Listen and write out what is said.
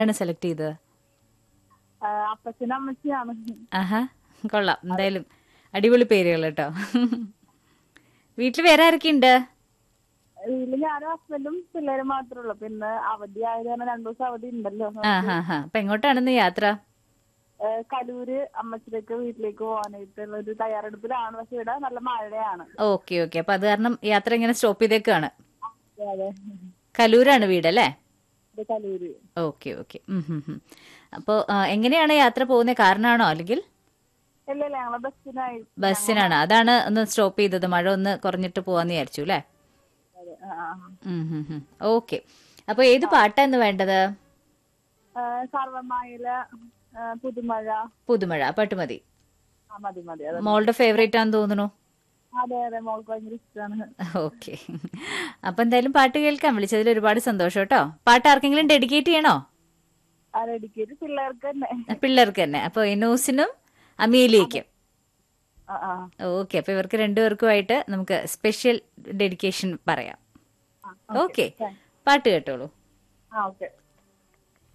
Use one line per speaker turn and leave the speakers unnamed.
ആണ് സെലക്ട് ചെയ്തത്
ആ, അപ്പച്ചനും അമ്മച്ചിയാണ്
ആഹാ കൊള്ളാം എന്തായാലും അടിപൊളി പേരുകൾ കേട്ടോ വീട്ടിൽ വേറെ ആരൊക്കെയുണ്ട്
വീട്ടില് ഞാനും ഹസ്ബൻഡും പിള്ളേരും മാത്രമേ ഉള്ളൂ പിന്നെ അവധി ആയത് കാരണം രണ്ടു ദിവസം അവധി ഉണ്ടല്ലോ
ആ ഹാ ഹാ അപ്പൊ എങ്ങോട്ടാണെന്ന് യാത്ര
ഏ, കലൂര് അമ്മച്ചിലേക്ക് വീട്ടിലേക്ക് പോകാനായിട്ടുള്ള ഒരു തയ്യാറെടുപ്പിലാണ് പക്ഷെ ഇവിടെ നല്ല മഴയാണ്
ഓക്കെ ഓക്കെ അപ്പൊ അത് കാരണം യാത്ര ഇങ്ങനെ സ്റ്റോപ്പ് ചെയ്തേക്കാണ്
അതെ, അതെ
കലൂരാണ് വീട് അല്ലേ
ഇത് കലൂര്
ഓക്കെ ഓക്കെ അപ്പോൾ എങ്ങനെയാണ് യാത്ര പോകുന്നത് കാറിനാണോ അല്ലെങ്കിൽ
ഇല്ല ഇല്ല ഞങ്ങളെ ബസ്സിനായി
ബസ്സിനാണ് അതാണ് ഒന്ന് സ്റ്റോപ്പ് ചെയ്തത് മഴ ഒന്ന് കുറഞ്ഞിട്ട് പോവാന്ന് വിചാരിച്ചു അല്ലേ
അതെ, ആ, ആ.
ഓക്കെ അപ്പൊ ഏത് പാട്ടാന്ന് വേണ്ടത്
ഏ, സർവ്വമായില ഏ, പുതുമഴ
പുതുമഴ ആ പാട്ട് മതി
ആ മതി മതി അതെ
മോളുടെ ഫേവറേറ്റ് ആണെന്ന് തോന്നുന്നു
അതെ അതെ മോൾക്ക് ഭയങ്കര ഇഷ്ടമാണ്
ഓക്കെ അപ്പൊ എന്തായാലും പാട്ട് കേൾക്കാം വിളിച്ചതിൽ ഒരുപാട് സന്തോഷം കേട്ടോ പാട്ട് ആർക്കെങ്കിലും ഡെഡിക്കേറ്റ് ചെയ്യണോ
ആ റെഡിക്കേറ്റ് പിള്ളേർക്ക് തന്നെ
പിള്ളേർക്ക് തന്നെ അപ്പൊ ഇനോസിനും അമീലിയയ്ക്കും
ആ ആ
ഓക്കെ അപ്പൊ ഇവർക്ക് രണ്ടുപേർക്കുമായിട്ട് നമുക്ക് സ്പെഷ്യൽ ഡെഡിക്കേഷൻ പറയാം
ആ,
ഓക്കെ പാട്ട് കേട്ടോളൂ
ആ ഓക്കെ